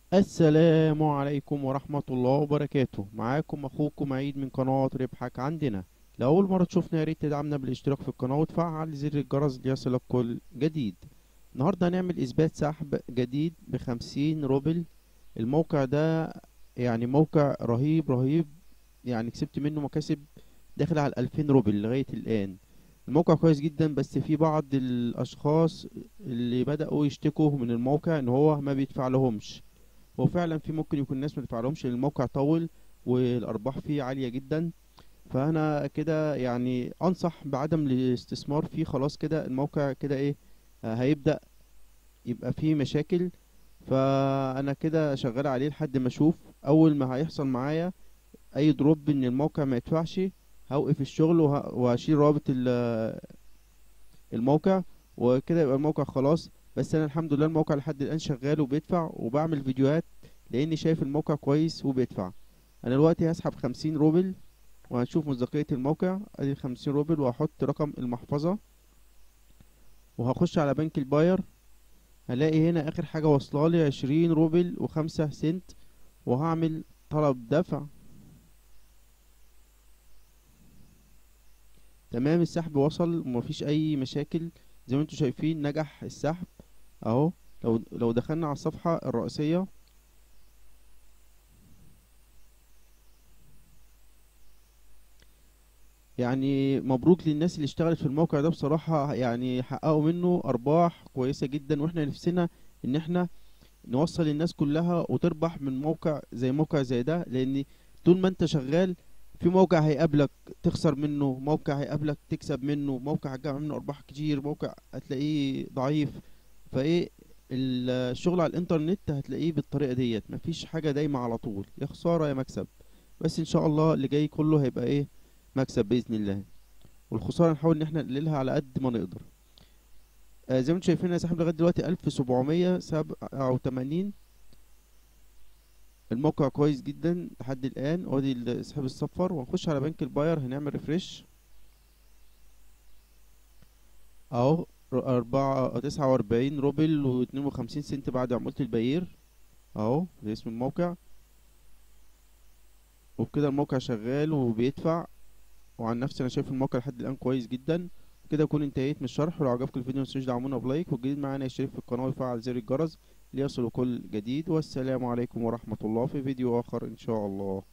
السلام عليكم ورحمة الله وبركاته معاكم اخوكم عيد من قناة ربحك عندنا لأول مرة تشوفنا يا ريت تدعمنا بالاشتراك في القناة وتفعل زر الجرس ليصلك كل جديد النهاردة هنعمل اثبات سحب جديد بخمسين روبل الموقع ده يعني موقع رهيب رهيب يعني كسبت منه مكاسب داخل على الألفين روبل لغاية الآن الموقع كويس جدا بس في بعض الأشخاص اللي بدأوا يشتكوا من الموقع ان هو ما بيدفع لهمش هو فعلا في ممكن يكون الناس ما تدفعلهمش لان الموقع طول والارباح فيه عالية جدا فانا كده يعني انصح بعدم الاستثمار فيه خلاص كده الموقع كده ايه آه، هيبدأ يبقى فيه مشاكل فانا كده شغال عليه لحد ما اشوف اول ما هيحصل معايا اي دروب ان الموقع ما يدفعش هوقف الشغل وه- وهشيل رابط ال- الموقع وكده يبقى الموقع خلاص بس انا الحمد لله الموقع لحد الان شغال وبيدفع وبعمل فيديوهات لاني شايف الموقع كويس وبيدفع انا دلوقتي هسحب خمسين روبل وهنشوف مصداقية الموقع ادي خمسين روبل وهحط رقم المحفظة وهخش على بنك الباير هلاقي هنا اخر حاجة واصلالي عشرين روبل وخمسة سنت وهعمل طلب دفع تمام السحب وصل ومفيش اي مشاكل زي ما انتوا شايفين نجح السحب اهو لو لو دخلنا على الصفحة الرئيسية يعني مبروك للناس اللي اشتغلت في الموقع ده بصراحة يعني حققوا منه ارباح كويسة جدا واحنا نفسنا ان احنا نوصل الناس كلها وتربح من موقع زي موقع زي ده لان طول ما انت شغال في موقع هيقابلك تخسر منه موقع هيقابلك تكسب منه موقع هتجمع منه ارباح كتير موقع هتلاقيه ضعيف فايه ال- الشغل على الانترنت هتلاقيه بالطريقة ديت مفيش حاجة دايمة على طول يا خسارة يا مكسب بس ان شاء الله اللي جاي كله هيبقى ايه مكسب بإذن الله والخسارة نحاول ان احنا نقللها على قد ما نقدر آه زي ما انتم شايفين انا ساحب لغاية دلوقتي الف سبعمية سبعة وتمانين الموقع كويس جدا لحد الآن وادي السحب الصفر وهنخش على بنك الباير هنعمل ريفرش اهو ر- أربعة تسعة وأربعين روبل واتنين وخمسين سنت بعد عمولة البير اهو ده اسم الموقع وبكده الموقع شغال وبيدفع وعن نفسي انا شايف الموقع لحد الآن كويس جدا كده اكون انتهيت من الشرح ولو عجبكم الفيديو متنسوش دعمونا بلايك والجديد معانا يشترك في القناة ويفعل زر الجرس ليصلوا كل جديد والسلام عليكم ورحمة الله في فيديو آخر إن شاء الله